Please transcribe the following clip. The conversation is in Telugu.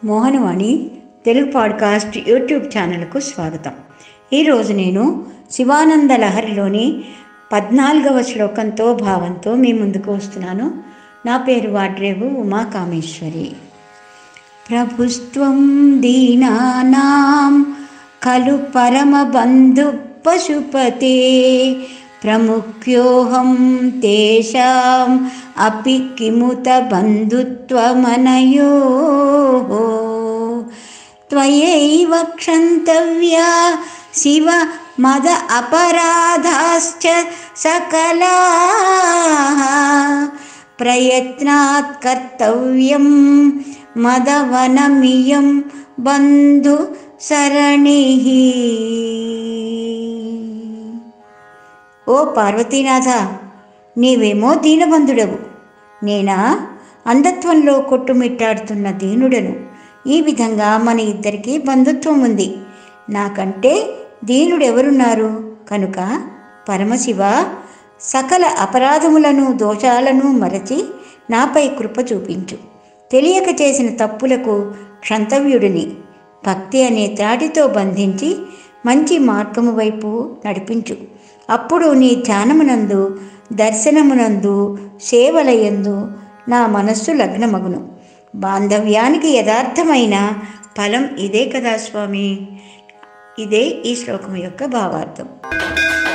మోహనవాణి తెలుగు పాడ్కాస్ట్ యూట్యూబ్ ఛానల్కు స్వాగతం ఈరోజు నేను శివానంద లహరిలోని పద్నాలుగవ శ్లోకంతో భావంతో మీ ముందుకు వస్తున్నాను నా పేరు వాడ్రేవు ఉమా కామేశ్వరి ప్రభుత్వం దీనానాం ఖలు పరమబంధు పశుపతే ప్రముఖ్యోహం తేషాం అపి కిముత బంధుత్వమనయో త్వయైవ క్షంతవ్యా శివ మద అపరాధాశ్చ సకలా ప్రయత్నాత్ కర్తవ్యం మదవనమియం బంధు సరణి ఓ పార్వతీనాథ నీవేమో దీనబంధుడవు నేనా అంధత్వంలో కొట్టుమిట్టాడుతున్న దీనుడను ఈ విధంగా మన ఇద్దరికి బంధుత్వం ఉంది నాకంటే దీనుడెవరున్నారు కనుక పరమశివ సకల అపరాధములను దోషాలను మరచి నాపై కృప చూపించు తెలియక చేసిన తప్పులకు క్షంతవ్యుడిని భక్తి అనే త్రాటితో బంధించి మంచి మార్గము వైపు నడిపించు అప్పుడు నీ ధ్యానమునందు దర్శనమునందు సేవలయందు నా మనస్సు లగ్నమగును బాంధవ్యానికి యథార్థమైన ఫలం ఇదే కదా స్వామి ఇదే ఈ శ్లోకం యొక్క భావార్థం